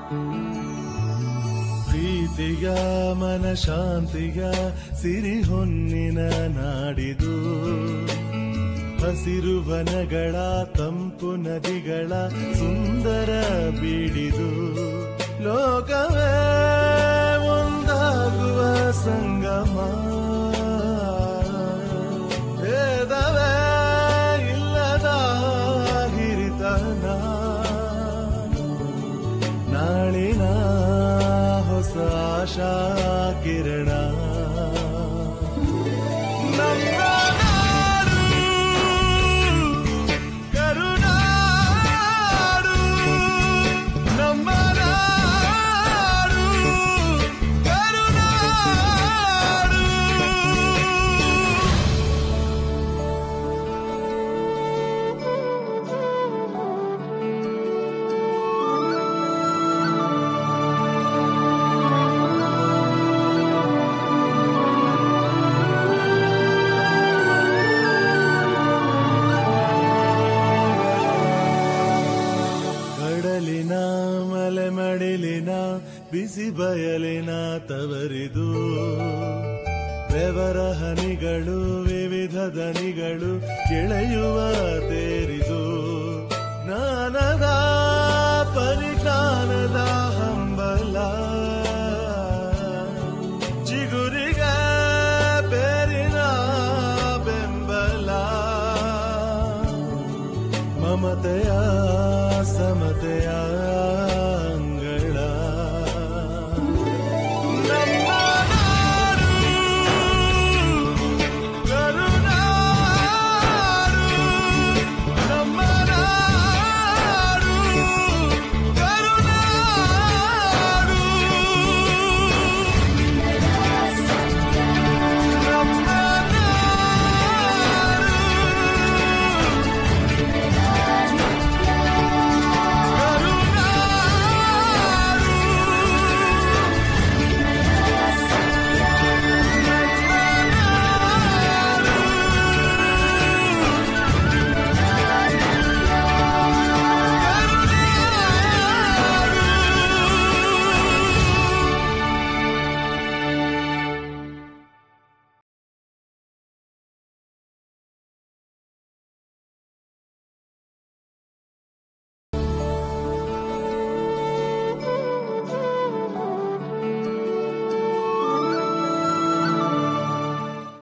ಪ್ರೀತಿಯ ಮನ ಶಾಂತಿಯ ಸಿರಿ ಹೊನ್ನಿನ ನಾಡಿದು ಹಸಿರು ವನಗಳ ತಂಪು ನದಿಗಳ ಸುಂದರ ಬೀಡಿದು ಲೋಕವೇ ಒಂದಾಗುವ ಸಂಗಮ ಭೇದವೇ ಇಲ್ಲದ ಹಿರಿತನ ನಾಳಿನ ಹೊಸ ಆಶಾ ಕಿರಣ ನಮ್ಮ ನಾಡು ಕರುನಾಡು ನಮ್ಮ ನಾಡು ಕರುನಾಡು ಕಡಲಿನ ಮಲೆ ಮಡಿಲಿನ ಬಿಸಿ ಬಯಲಿನ ತವರಿದು ಬೆವರ ಹನಿಗಳು ವಿವಿಧ ದನಿಗಳು ಕೆಳೆಯುವ ತೇರಿದು ಜ್ಞಾನದ ಪರಿಜ್ಞಾನದ ಹಂಬಲ ಚಿಗುರಿಗ ಬೇರಿನ ಬೆಂಬಲ ಮಮತೆಯ ಸಮತೆಯ